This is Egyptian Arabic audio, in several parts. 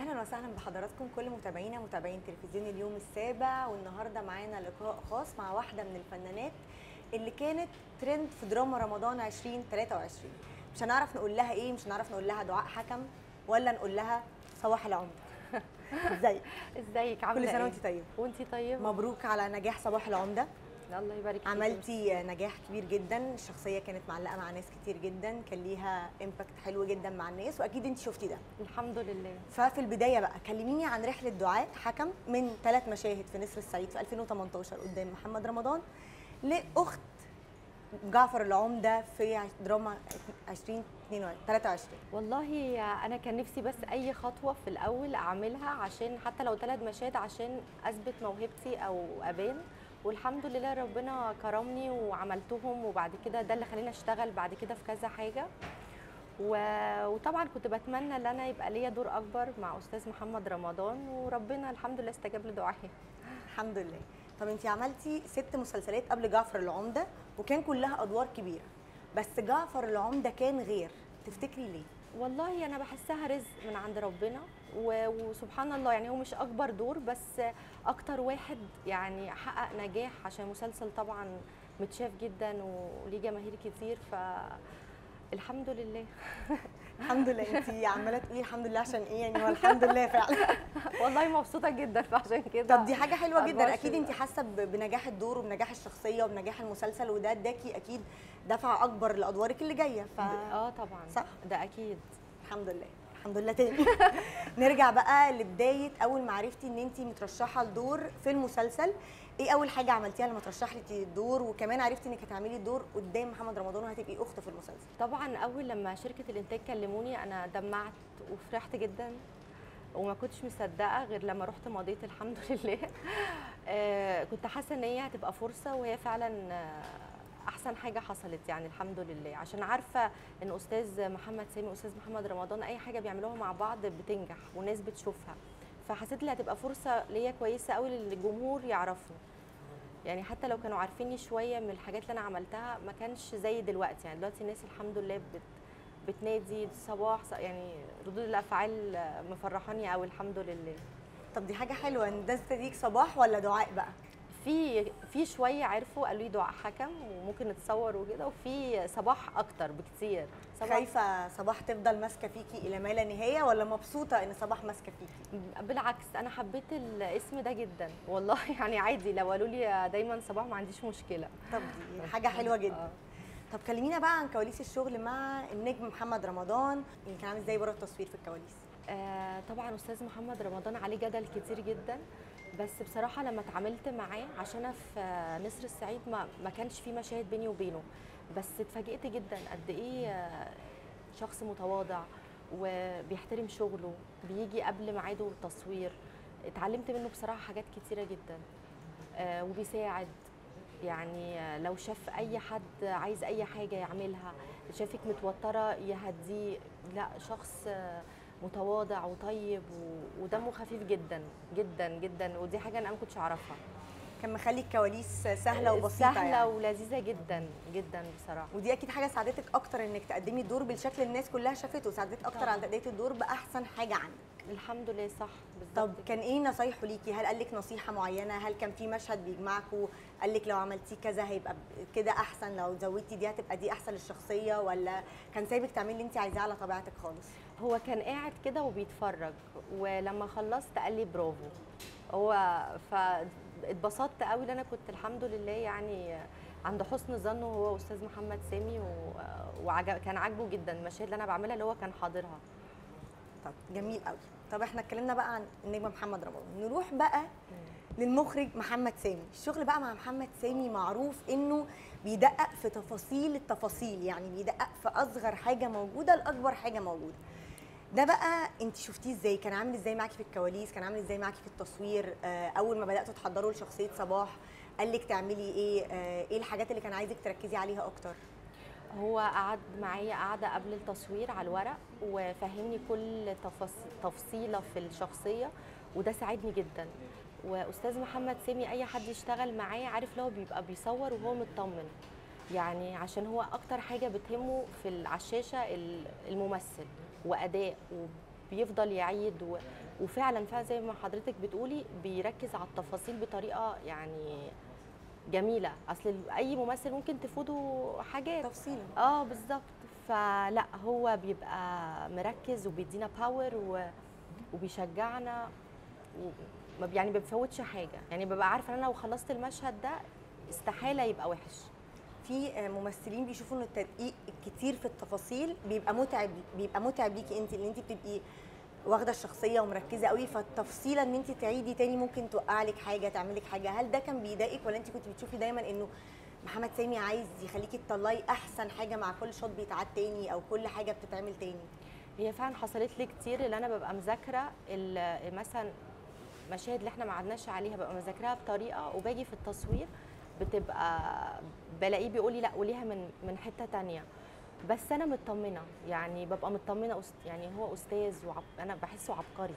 اهلا وسهلا بحضراتكم كل متابعينا متابعين تلفزيون اليوم السابع والنهارده معانا لقاء خاص مع واحده من الفنانات اللي كانت ترند في دراما رمضان 2023 مش هنعرف نقول لها ايه مش هنعرف نقول لها دعاء حكم ولا نقول لها صباح العمر ازيك ازيك عامله كل سنه ايه؟ وانت طيبه وانت طيبه مبروك على نجاح صباح العمده الله يبارك فيك عملتي نجاح كبير جدا الشخصيه كانت معلقه مع ناس كتير جدا كان ليها امباكت حلو جدا مع الناس واكيد انت شفتي ده الحمد لله ففي البدايه بقى كلميني عن رحله دعاء حكم من ثلاث مشاهد في نسر الصعيد في 2018 قدام محمد رمضان لاخت جعفر العمده في دراما 2023 والله انا كان نفسي بس اي خطوه في الاول اعملها عشان حتى لو ثلاث مشاهد عشان اثبت موهبتي او ابان والحمد لله ربنا كرمني وعملتهم وبعد كده ده اللي خلاني اشتغل بعد كده في كذا حاجه و... وطبعا كنت بتمنى ان انا يبقى ليا دور اكبر مع استاذ محمد رمضان وربنا الحمد لله استجاب لدعائي الحمد لله طب انت عملتي ست مسلسلات قبل جعفر العمده وكان كلها ادوار كبيره بس جعفر العمده كان غير تفتكري ليه والله انا بحسها رزق من عند ربنا و- وسبحان الله يعني هو مش اكبر دور بس اكتر واحد يعني حقق نجاح عشان مسلسل طبعا متشاف جدا وليه جماهير كتير ف الحمد لله الحمد لله انت عماله تقولي الحمد لله عشان ايه يعني هو الحمد لله فعلا والله مبسوطه جدا فعشان كده طب دي حاجه حلوه جدا 24 اكيد انت حاسه ب- بنجاح الدور وبنجاح الشخصيه وبنجاح المسلسل وده اداكي اكيد دفعه اكبر لادوارك اللي جايه ف اه طبعا صح؟ ده اكيد الحمد لله الحمد لله تاني نرجع بقى لبدايه اول ما عرفتي ان انت مترشحه لدور في المسلسل ايه اول حاجه عملتيها لما ترشحتي الدور وكمان عرفتي انك هتعملي الدور قدام محمد رمضان وهتبقي اخت في المسلسل طبعا اول لما شركه الانتاج كلموني انا دمعت وفرحت جدا وما كنتش مصدقه غير لما رحت مضيت الحمد لله آه كنت حاسه ان هي هتبقى فرصه وهي فعلا آه، احسن حاجه حصلت يعني الحمد لله عشان عارفه ان استاذ محمد سامي واستاذ محمد رمضان اي حاجه بيعملوها مع بعض بتنجح والناس بتشوفها فحسيت ان هتبقى فرصه ليا كويسه قوي للجمهور يعرفني يعني حتى لو كانوا عارفيني شويه من الحاجات اللي انا عملتها ما كانش زي دلوقتي يعني دلوقتي الناس الحمد لله بت بتنادي صباح ص- يعني ردود الافعال مفرحاني قوي الحمد لله طب دي حاجه حلوه ان ده استديك صباح ولا دعاء بقى في في شويه عرفوا قالوا لي دعاء حكم وممكن نتصور وكده وفي صباح اكتر بكتير صباح خايفه صباح تفضل ماسكه فيكي الى ما لا نهايه ولا مبسوطه ان صباح ماسكه فيكي بالعكس انا حبيت الاسم ده جدا والله يعني عادي لو قالوا لي دايما صباح ما عنديش مشكله طب دي حاجه حلوه جدا آه. طب كلمينا بقى عن كواليس الشغل مع النجم محمد رمضان اللي كان عامل ازاي بره التصوير في الكواليس آه طبعا استاذ محمد رمضان عليه جدل كتير جدا بس بصراحه لما اتعاملت معاه عشان انا في آه، نسر الصعيد ما, ما كانش في مشاهد بيني وبينه بس اتفاجئت جدا قد ايه آه، شخص متواضع وبيحترم شغله بيجي قبل ميعاده التصوير اتعلمت منه بصراحه حاجات كتيره جدا آه، وبيساعد يعني آه، لو شاف اي حد عايز اي حاجه يعملها شافك متوتره يهديه لا شخص آه، متواضع وطيب و- ودمه خفيف جدا جدا جدا ودي حاجه انا ما كنتش اعرفها كان مخلي الكواليس سهله وبسيطه سهله يعني. ولذيذه جدا جدا بصراحه ودي اكيد حاجه ساعدتك اكتر انك تقدمي الدور بالشكل الناس كلها شافته ساعدتك اكتر طبعاً. على تاديه الدور باحسن حاجه عندك الحمد لله صح طب بالظبط كان ايه نصايحه ليكي هل قال لك نصيحه معينه هل كان في مشهد بيجمعكوا قال لك لو عملتي كذا هيبقى ب- كده احسن لو زودتي دي هتبقى دي احسن للشخصيه ولا كان سايبك تعملي اللي انت عايزاه على طبيعتك خالص هو كان قاعد كده وبيتفرج ولما خلصت قال لي برافو هو فاتبسطت قوي ان انا كنت الحمد لله يعني عند حسن ظنه هو استاذ محمد سامي وكان عاجبه جدا المشاهد اللي انا بعملها اللي هو كان حاضرها طب جميل قوي طب احنا اتكلمنا بقى عن النجم محمد رمضان نروح بقى للمخرج محمد سامي الشغل بقى مع محمد سامي معروف انه بيدقق في تفاصيل التفاصيل يعني بيدقق في اصغر حاجه موجوده لاكبر حاجه موجوده ده بقى انت شفتيه ازاي كان عامل ازاي معاكي في الكواليس كان عامل ازاي معاكي في التصوير آه اول ما بداتوا تحضروا لشخصيه صباح قال لك تعملي ايه آه ايه الحاجات اللي كان عايزك تركزي عليها اكتر هو قعد معايا قعدة قبل التصوير على الورق وفهمني كل تفاص- تفصيلة في الشخصية وده ساعدني جدا واستاذ محمد سامي اي حد يشتغل معاه عارف لو بيبقى بيصور وهو مطمن يعني عشان هو اكتر حاجه بتهمه في ال- على الشاشه ال- الممثل واداء وبيفضل يعيد و... وفعلا فعلا زي ما حضرتك بتقولي بيركز على التفاصيل بطريقه يعني جميله اصل اي ممثل ممكن تفوته حاجات تفصيلا اه بالظبط فلا هو بيبقى مركز وبيدينا باور و... وبيشجعنا وما بي- يعني ما بيفوتش حاجه يعني ببقى عارفه ان انا لو خلصت المشهد ده استحاله يبقى وحش في آه، ممثلين بيشوفوا ان التدقيق الكتير في التفاصيل بيبقى متعب بيبقى متعب ليكي انت اللي انت بتبقي واخده الشخصيه ومركزه قوي فالتفصيله ان انت تعيدي تاني ممكن توقع لك حاجه تعمل لك حاجه هل ده كان بيضايقك ولا انت كنت بتشوفي دايما انه محمد سامي عايز يخليكي تطلعي احسن حاجه مع كل شوط بيتعاد تاني او كل حاجه بتتعمل تاني هي فعلا حصلت لي كتير اللي انا ببقى مذاكره ال- مثلا مشاهد اللي احنا ما عدناش عليها ببقى مذاكراها بطريقه وباجي في التصوير بتبقى بلاقيه بيقول لي لا قوليها من من حته تانية بس انا مطمنه يعني ببقى مطمنه أست يعني هو استاذ وعب انا بحسه عبقري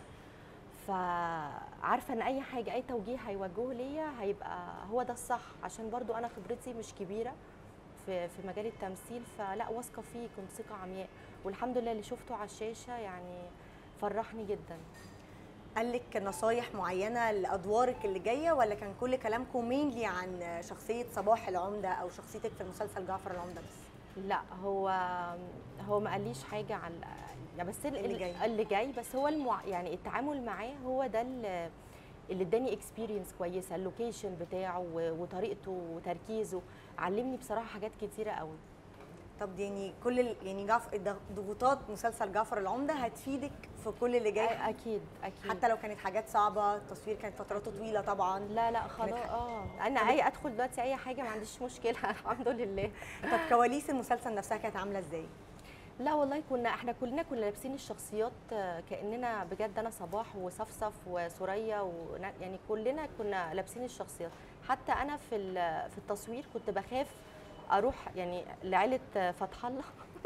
فعارفه ان اي حاجه اي توجيه هيوجهه ليا هيبقى هو ده الصح عشان برضو انا خبرتي مش كبيره في في مجال التمثيل فلا واثقه فيه كنت ثقه عمياء والحمد لله اللي شفته على الشاشه يعني فرحني جدا قال لك نصايح معينه لادوارك اللي جايه ولا كان كل كلامكم مينلي عن شخصيه صباح العمده او شخصيتك في المسلسل جعفر العمده بس لا هو هو ما قاليش حاجه عن يعني بس ال- اللي جاي. اللي جاي بس هو المع... يعني التعامل معاه هو ده اللي اللي اداني اكسبيرينس كويسه اللوكيشن بتاعه و- وطريقته وتركيزه علمني بصراحه حاجات كتيره قوي طب يعني كل ال- يعني جعفر الضغ- ضغوطات مسلسل جعفر العمده هتفيدك في كل اللي جاي أ- اكيد اكيد حتى لو كانت حاجات صعبه التصوير كانت فتراته طويله طبعا لا لا خلاص كانت ح- اه انا اي ادخل دلوقتي اي حاجه ما عنديش مشكله الحمد لله طب كواليس المسلسل نفسها كانت عامله ازاي لا والله كنا احنا كلنا كنا لابسين الشخصيات آه، كاننا بجد انا صباح وصفصف وسوريا ون- يعني كلنا كنا لابسين الشخصيات حتى انا في ال- في التصوير كنت بخاف اروح يعني لعيله آه، فتح الله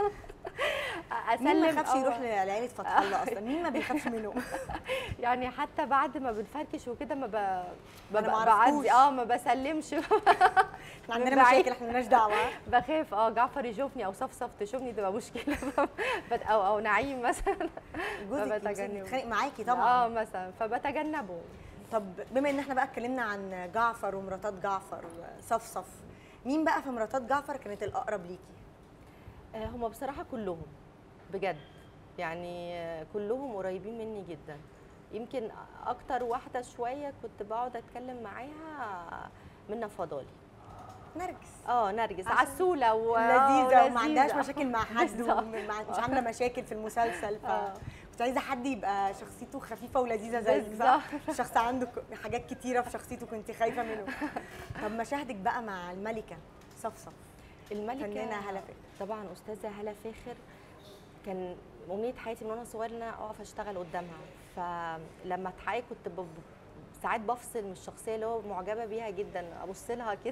مين ما اسلم خافش أو- يروح لعيله فتح الله اصلا مين ما بيخافش منهم يعني حتى بعد ما بنفركش وكده ما ب... ما ب- أنا معرفكوش. بعدي اه ما بسلمش احنا عندنا بعيد. مشاكل احنا مالناش دعوه بخاف اه جعفر يشوفني او صفصف تشوفني تبقى مشكله بت- او او نعيم مثلا جوزك بتجنبه. بيتخانق معاكي اه طبعا مثلا فبتجنبه طب بما ان احنا بقى اتكلمنا عن جعفر ومراتات جعفر صفصف مين بقى في مراتات جعفر كانت الاقرب ليكي آه، هم بصراحه كلهم بجد يعني آه، كلهم قريبين مني جدا يمكن اكتر واحده شويه كنت بقعد اتكلم معاها منى فضالي نرجس اه نرجس عشان عسوله و... لذيذه آه، وما عندهاش ولذيذة. مشاكل مع حد بالظبط. ومع- مش عامله مشاكل في المسلسل ف آه. كنت عايزه حد يبقى شخصيته خفيفه ولذيذه زيك صح؟ بالظبط. شخص عنده ك- حاجات كتيره في شخصيته كنت خايفه منه طب مشاهدك بقى مع الملكه صفصف الملكه فنانة هالة فاخر. طبعا استاذه هاله فاخر كان امنيه حياتي من وانا صغيره ان انا اقف اشتغل قدامها فلما اتحقق كنت ب... ب- ساعات بفصل من الشخصيه اللي هو معجبه بيها جدا ابص لها كده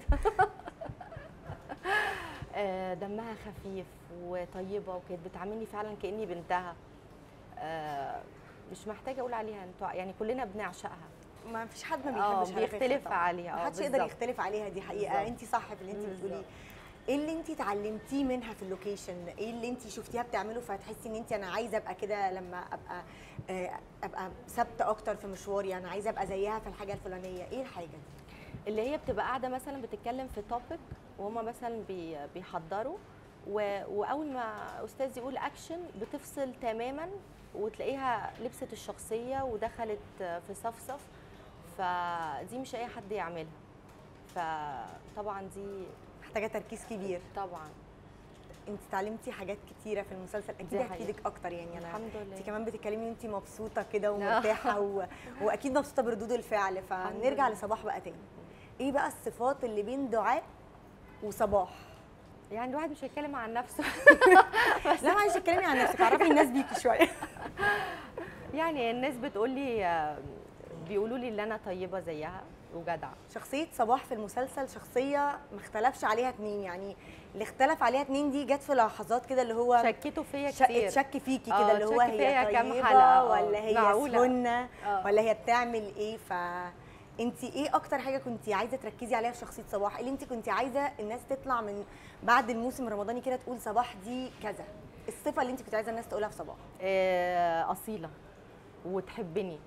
آه، دمها خفيف وطيبه وكانت بتعاملني فعلا كاني بنتها آه، مش محتاجه اقول عليها انتوا يعني كلنا بنعشقها ما فيش حد ما آه، بيحبش هالة فاخر بيختلف طبعاً. عليها، ما آه، حدش يقدر بالظبط. يختلف عليها دي حقيقه بالظبط. انت صح في اللي انت بتقوليه بالظبط. ايه اللي انت اتعلمتيه منها في اللوكيشن ايه اللي انت شفتيها بتعمله فهتحسي ان انت انا عايزه ابقى كده لما ابقى آه، ابقى ثابته اكتر في مشواري انا عايزه ابقى زيها في الحاجه الفلانيه ايه الحاجه دي اللي هي بتبقى قاعده مثلا بتتكلم في توبيك وهما مثلا بي بيحضروا و... واول ما استاذ يقول اكشن بتفصل تماما وتلاقيها لبست الشخصيه ودخلت في صفصف فدي مش اي حد يعملها فطبعا دي محتاجه تركيز كبير طبعا انت اتعلمتي حاجات كتيره في المسلسل اكيد دي حقيقة. هتفيدك اكتر يعني انا الحمد لله انت كمان بتتكلمي وانت مبسوطه كده ومرتاحه و... واكيد مبسوطه بردود الفعل فنرجع لله. لصباح بقى تاني ايه بقى الصفات اللي بين دعاء وصباح يعني الواحد مش هيتكلم عن نفسه لا معلش اتكلمي عن نفسك عرفي الناس بيكي شويه يعني الناس بتقول لي بيقولوا لي ان انا طيبه زيها وجدعه شخصيه صباح في المسلسل شخصيه ما اختلفش عليها اتنين يعني اللي اختلف عليها اتنين دي جت في لحظات كده اللي هو شكيتوا فيا ش- كتير اتشك فيكي آه، كده اللي هو اتشك فيا هي كام طيبه حلقة، آه، ولا هي معقولة. سنه آه. ولا هي بتعمل ايه ف انت ايه اكتر حاجه كنت عايزه تركزي عليها في شخصيه صباح إيه اللي انت كنت عايزه الناس تطلع من بعد الموسم الرمضاني كده تقول صباح دي كذا الصفه اللي انت كنت عايزه الناس تقولها في صباح آه، اصيله وتحبني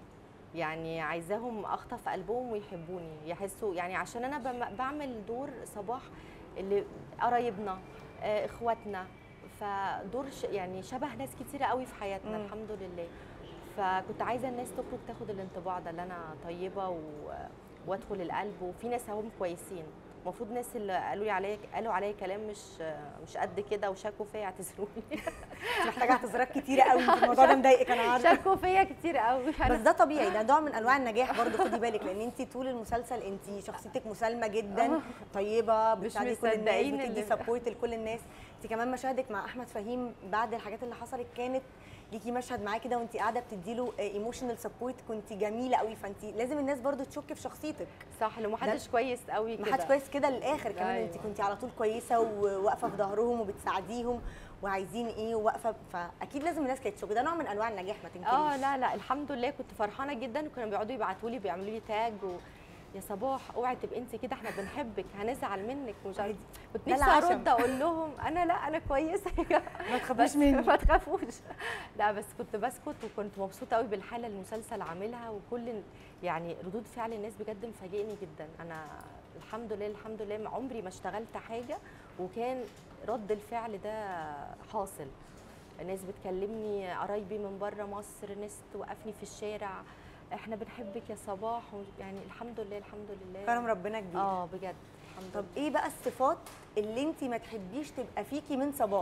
يعني عايزاهم اخطف قلبهم ويحبوني يحسوا يعني عشان انا بم- بعمل دور صباح اللي قرايبنا آه، اخواتنا فدور ش يعني شبه ناس كتيره قوي في حياتنا مم. الحمد لله فكنت عايزه الناس تخرج تاخد الانطباع ده اللي انا طيبه و... وادخل القلب وفي ناس هم كويسين المفروض ناس اللي قالوا لي عليا قالوا عليا كلام مش مش قد كده وشكوا فيا اعتذروا لي انت محتاجه اعتذارات كتيره قوي انت الموضوع ده مضايقك انا عارفه شكوا فيا كتير قوي بس ده طبيعي ده نوع من انواع النجاح برضه خدي بالك لان انت طول المسلسل انت شخصيتك مسالمه جدا طيبه مش بتساعدي كل الناس مصدقين بتدي اللي- سبورت لكل الناس انت كمان مشاهدك مع احمد فهيم بعد الحاجات اللي حصلت كانت ليكي مشهد معاه كده وانت قاعده بتدي له ايموشنال سبورت كنت جميله قوي فانت لازم الناس برضه تشك في شخصيتك صح لو محدش كويس قوي كده ما حدش كويس كده للاخر كمان أيوة. انت كنتي على طول كويسه وواقفه في ظهرهم وبتساعديهم وعايزين ايه وواقفه فاكيد لازم الناس كانت تشك ده نوع من انواع النجاح ما تنكريش اه لا لا الحمد لله كنت فرحانه جدا وكانوا بيقعدوا يبعتوا لي بيعملوا لي تاج و... يا صباح اوعي تبقي انت كده احنا بنحبك هنزعل منك ومش عارفه كنت ده نفسي العشم. ارد اقول لهم انا لا انا كويسه يا جماعه ما تخافوش بس مني ما تخافوش لا بس كنت بسكت وكنت مبسوطه قوي بالحاله اللي المسلسل عاملها وكل ال- يعني ردود فعل الناس بجد مفاجئني جدا انا الحمد لله الحمد لله ما عمري ما اشتغلت حاجه وكان رد الفعل ده حاصل ناس بتكلمني قرايبي من بره مصر ناس توقفني في الشارع احنا بنحبك يا صباح و- يعني الحمد لله الحمد لله كرم ربنا كبير اه بجد الحمد طب لله ايه بقى الصفات اللي انت ما تحبيش تبقى فيكي من صباح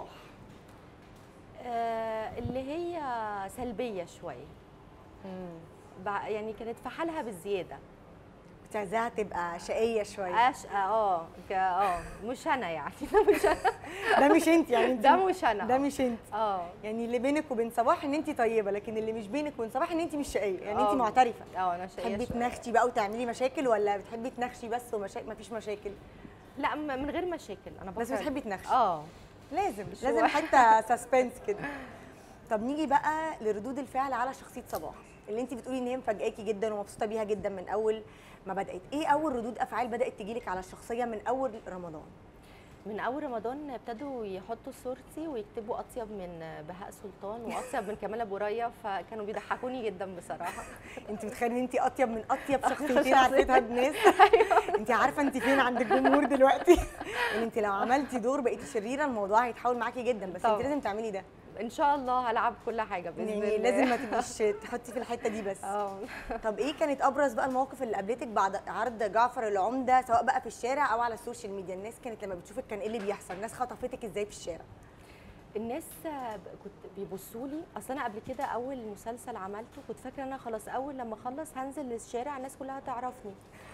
آه اللي هي سلبيه شويه بع- يعني كانت في حالها بالزياده كنت عايزاها تبقى شقيه شويه أش... اه ك- اه مش انا يعني ده مش انا ده مش انت يعني انت ده مش انا ده مش انت اه يعني اللي بينك وبين صباح ان انت طيبه لكن اللي مش بينك وبين صباح ان انت مش شقيه يعني انت آه. معترفه اه انا شقيه تحبي شوية. تنخشي بقى وتعملي مشاكل ولا بتحبي تنخشي بس ومشاكل مفيش مشاكل لا م- من غير مشاكل انا بس بكره- بتحبي تنخشي اه لازم شوية. لازم حتى سسبنس كده طب نيجي بقى لردود الفعل على شخصيه صباح اللي انت بتقولي ان هي مفاجئاكي جدا ومبسوطه بيها جدا من اول ما بدات ايه اول ردود افعال بدات تجيلك على الشخصيه من اول رمضان من اول رمضان ابتدوا يحطوا صورتي ويكتبوا اطيب من بهاء سلطان واطيب من كمال ابو ريا فكانوا بيضحكوني جدا بصراحه انت متخيله ان انت اطيب من اطيب شخصيتين عديتها بناس انت عارفه انت فين عند الجمهور دلوقتي ان انت لو عملتي دور بقيتي شريره الموضوع هيتحول معاكي جدا بس انت طبعا. لازم تعملي ده ان شاء الله هلعب كل حاجه باذن يعني الله لازم ما تبقيش تحطي في الحته دي بس اه طب ايه كانت ابرز بقى المواقف اللي قابلتك بعد عرض جعفر العمده سواء بقى في الشارع او على السوشيال ميديا الناس كانت لما بتشوفك كان ايه اللي بيحصل الناس خطفتك ازاي في الشارع الناس آه، ب- كنت بيبصوا لي اصل انا قبل كده اول مسلسل عملته كنت فاكره ان انا خلاص اول لما اخلص هنزل للشارع الناس كلها تعرفني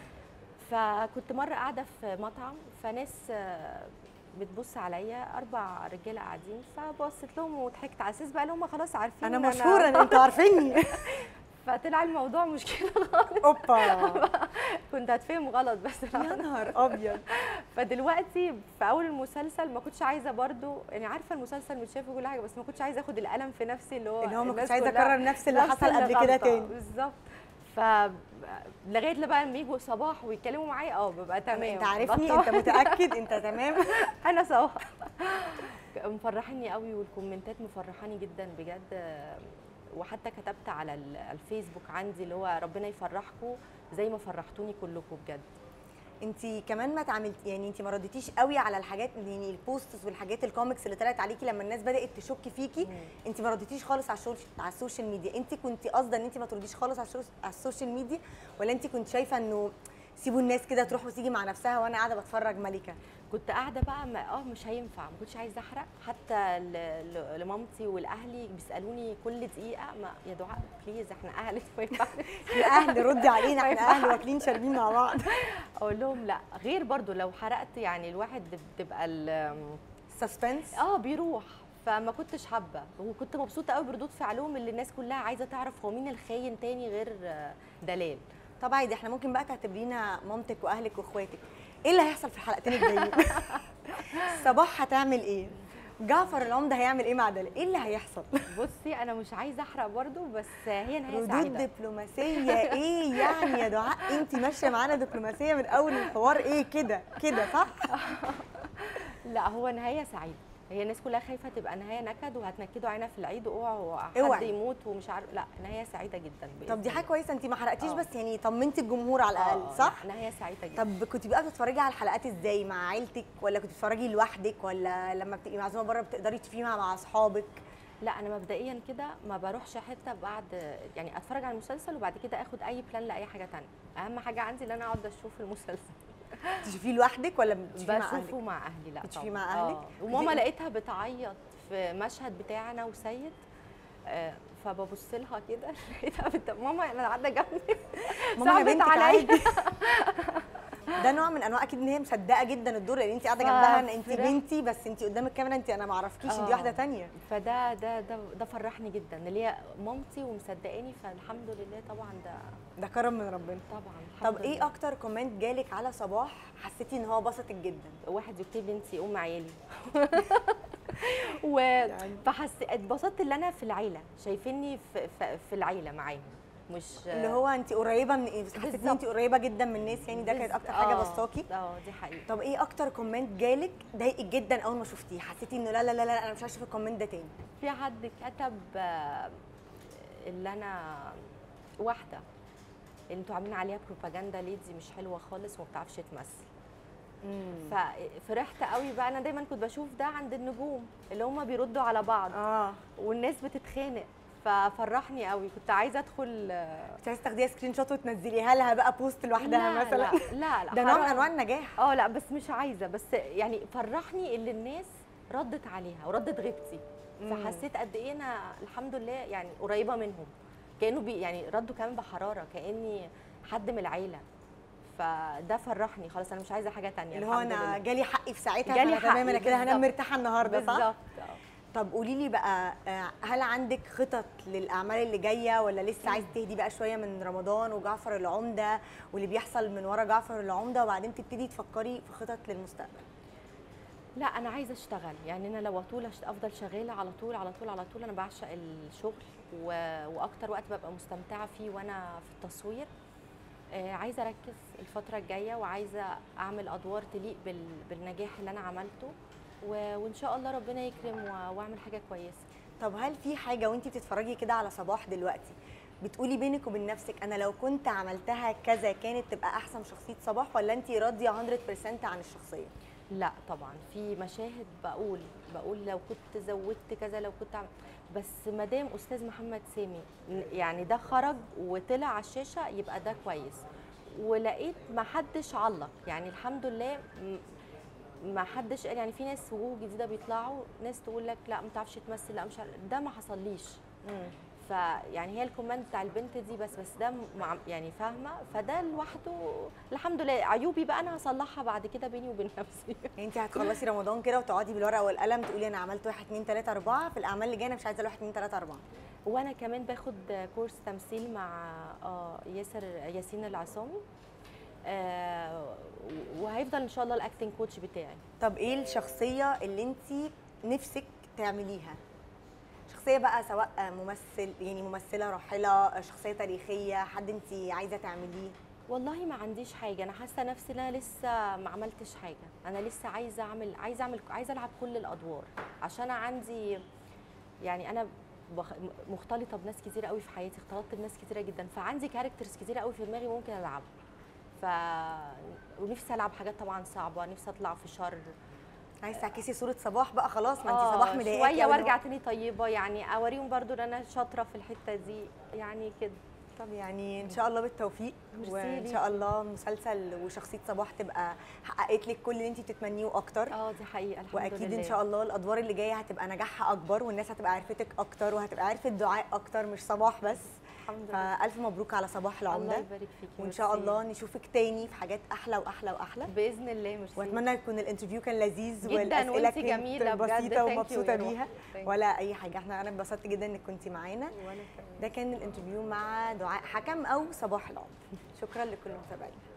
فكنت مره قاعده في مطعم فناس آه، بتبص عليا اربع رجاله قاعدين فبصيت لهم وضحكت على اساس بقى اللي هم خلاص عارفين انا إن مشهوره انتوا عارفيني فطلع الموضوع مش كده خالص اوبا كنت هتفهم غلط بس يا نهار ابيض فدلوقتي في اول المسلسل ما كنتش عايزه برضو يعني عارفه المسلسل متشاف وكل حاجه بس ما كنتش عايزه اخد القلم في نفسي اللي هو اللي هو ما الناس كنتش عايزه كلها اكرر نفس اللي نفس حصل قبل كده غلطة. تاني بالظبط ف لغايه لما لما يجوا صباح ويتكلموا معايا اه ببقى تمام انت عارفني بطل. انت متاكد انت تمام انا صباح مفرحيني قوي والكومنتات مفرحاني جدا بجد وحتى كتبت على ال- الفيسبوك عندي اللي هو ربنا يفرحكم زي ما فرحتوني كلكم بجد انت كمان ما اتعاملت يعني انت ما رديتيش قوي على الحاجات يعني البوستس والحاجات الكوميكس اللي طلعت عليكي لما الناس بدات تشك فيكي انت ما رديتيش خالص على الشوش على السوشيال ميديا انت كنت قاصده ان انت ما ترديش خالص على الشوش- على السوشيال ميديا ولا انت كنت شايفه انه سيبوا الناس كده تروح وتيجي مع نفسها وانا قاعده بتفرج ملكه كنت قاعده بقى ما اه مش هينفع ما كنتش عايزه احرق حتى ل- ل- لمامتي والاهلي بيسالوني كل دقيقه ما يا دعاء بليز احنا اهل ما ينفعش يا اهل ردي علينا ما احنا اهل ينفعش. واكلين شاربين مع بعض اقول لهم لا غير برضو لو حرقت يعني الواحد بتبقى ال- سسبنس اه بيروح فما كنتش حابه وكنت مبسوطه قوي بردود فعلهم اللي الناس كلها عايزه تعرف هو مين الخاين تاني غير آه، دلال طب عادي احنا ممكن بقى تعتبرينا مامتك واهلك واخواتك ايه اللي هيحصل في الحلقتين الجايين صباح هتعمل ايه جعفر العمده هيعمل ايه مع دلال ايه اللي هيحصل بصي انا مش عايزه احرق برضو بس هي نهايه ردود سعيده دبلوماسيه ايه يعني يا دعاء انت ماشيه معانا دبلوماسيه من اول الحوار ايه كده كده صح لا هو نهايه سعيده هي الناس كلها خايفه تبقى نهايه نكد وهتنكدوا علينا في العيد اوعوا حد اوعي. يموت ومش عارف لا نهايه سعيده جدا بإذن طب دي حاجه الله. كويسه انت ما حرقتيش آه. بس يعني طمنتي الجمهور على الاقل آه، صح لا، نهايه سعيده جدا طب كنت بقى بتتفرجي على الحلقات ازاي مع عيلتك ولا كنت بتتفرجي لوحدك ولا لما بتبقي معزومه بره بتقدري تشوفيها مع اصحابك لا انا مبدئيا كده ما بروحش حته بعد يعني اتفرج على المسلسل وبعد كده اخد اي بلان لاي حاجه تانية اهم حاجه عندي ان انا اقعد اشوف المسلسل تشوفيه لوحدك ولا بتشوفيه مع بشوفه اهلك مع اهلي لا بتشوفيه طبعاً. مع أهلك؟ آه. وماما دي- لقيتها بتعيط في مشهد بتاعي انا وسيد آه، فببص لها كده لقيتها بت... ماما انا قاعده جنبي ماما انا صعبت بنتك عليا. عادي ده نوع من انواع اكيد ان هي مصدقه جدا الدور لان انت قاعده جنبها ان انت ففرحت. بنتي بس انت قدام الكاميرا انت انا ما اعرفكيش انت آه. واحده تانية فده ده ده ده فرحني جدا اللي هي مامتي ومصدقاني فالحمد لله طبعا ده ده كرم من ربنا طبعا الحمد طب ايه لله. اكتر كومنت جالك على صباح حسيتي ان هو بسطك جدا واحد يكتب لي انت ام عيالي و فحس اتبسطت ان انا في العيله شايفيني في, في, في العيله معاهم مش اللي هو انت قريبه من ايه حسيتي ان انت بالظبط. قريبه جدا من الناس يعني ده كانت بز- اكتر حاجه آه، بسطاكي اه دي حقيقه طب ايه اكتر كومنت جالك ضايقك جدا اول ما شفتيه حسيتي انه لا لا لا, لا انا مش هشوف الكومنت ده تاني في حد كتب آه، اللي انا واحده اللي انتوا عاملين عليها بروباجندا ليه دي مش حلوه خالص وما بتعرفش تمثل ففرحت قوي بقى انا دايما كنت بشوف ده عند النجوم اللي هم بيردوا على بعض اه والناس بتتخانق ففرحني قوي كنت عايزه ادخل آه، كنت عايزه تاخديها سكرين شوت وتنزليها لها بقى بوست لوحدها لا، مثلا لا لا لا ده نوع من حرام. انواع النجاح اه لا بس مش عايزه بس يعني فرحني اللي الناس ردت عليها وردت غيبتي مم. فحسيت قد ايه انا الحمد لله يعني قريبه منهم كانوا بي يعني ردوا كمان بحراره كاني حد من العيله فده فرحني خلاص انا مش عايزه حاجه تانية اللي هو الحمد انا لله. جالي حقي في ساعتها جالي فأنا تمام حقي انا كده هنام بالظبط. مرتاحه النهارده صح بالظبط آه. طب قولي لي بقى آه، هل عندك خطط للاعمال اللي جايه ولا لسه عايزه تهدي بقى شويه من رمضان وجعفر العمده واللي بيحصل من ورا جعفر العمده وبعدين تبتدي تفكري في خطط للمستقبل لا انا عايزه اشتغل يعني انا لو طول أشت- افضل شغاله على طول على طول على طول انا بعشق الشغل و... واكتر وقت ببقى مستمتعه فيه وانا في التصوير آه عايزه اركز الفتره الجايه وعايزه اعمل ادوار تليق بال... بالنجاح اللي انا عملته و... وان شاء الله ربنا يكرم و... واعمل حاجه كويسه طب هل في حاجه وانت بتتفرجي كده على صباح دلوقتي بتقولي بينك وبين نفسك انا لو كنت عملتها كذا كانت تبقى احسن شخصيه صباح ولا انت راضيه 100% عن الشخصيه لا طبعا في مشاهد بقول بقول لو كنت زودت كذا لو كنت عمل بس ما دام استاذ محمد سامي ن- يعني ده خرج وطلع على الشاشه يبقى ده كويس ولقيت ما حدش علق يعني الحمد لله م- ما حدش قال يعني في ناس وجوه جديده بيطلعوا ناس تقول لك لا ما تعرفش تمثل لا مش عارف ده ما حصليش فيعني هي الكومنت بتاع البنت دي بس بس ده مع يعني فاهمه فده لوحده الحمد لله عيوبي بقى انا هصلحها بعد كده بيني وبين نفسي يعني انت هتخلصي رمضان كده وتقعدي بالورقه والقلم تقولي انا عملت 1 2 3 4 في الاعمال اللي جايه انا مش عايزه 1 2 3 4 وانا كمان باخد كورس تمثيل مع اه ياسر ياسين العصامي آه وهيفضل ان شاء الله الاكتنج كوتش بتاعي طب ايه الشخصيه اللي انت نفسك تعمليها شخصيه بقى سواء ممثل يعني ممثله راحله شخصيه تاريخيه حد انت عايزه تعمليه والله ما عنديش حاجه انا حاسه نفسي ان انا لسه ما عملتش حاجه انا لسه عايزه اعمل عايزه اعمل عايزه العب كل الادوار عشان أنا عندي يعني انا بخ- مختلطه بناس كتيره قوي في حياتي اختلطت بناس كتيره جدا فعندي كاركترز كتيره قوي في دماغي ممكن العبها ف ونفسي العب حاجات طبعا صعبه نفسي اطلع في شر عايزه تعكسي صوره صباح بقى خلاص ما انت آه، صباح مضايقاكي شويه أوي. وارجع تاني طيبه يعني اوريهم برضو ان انا شاطره في الحته دي يعني كده طب يعني ان شاء الله بالتوفيق ميرسي وان ليكي. شاء الله مسلسل وشخصيه صباح تبقى حققت لك كل اللي انت بتتمنيه اكتر اه دي حقيقه الحمد واكيد لله ان شاء الله الادوار اللي جايه هتبقى نجاحها اكبر والناس هتبقى عرفتك اكتر وهتبقى عرفت دعاء اكتر مش صباح بس الحمد لله فالف مبروك على صباح الله العمده يبارك فيكي وان شاء ميرسي. الله نشوفك تاني في حاجات احلى واحلى واحلى باذن الله ميرسي واتمنى يكون الانترفيو كان لذيذ جداً، والاسئله وانتي كانت جميلة بجد. بسيطه Thank you ومبسوطه يا روحي. بيها Thank you. ولا اي حاجه احنا انا اتبسطت جدا انك كنتي معانا وانا كمان ده كان الانترفيو مع دعاء حكم او صباح العمر شكرا لكل متابعينا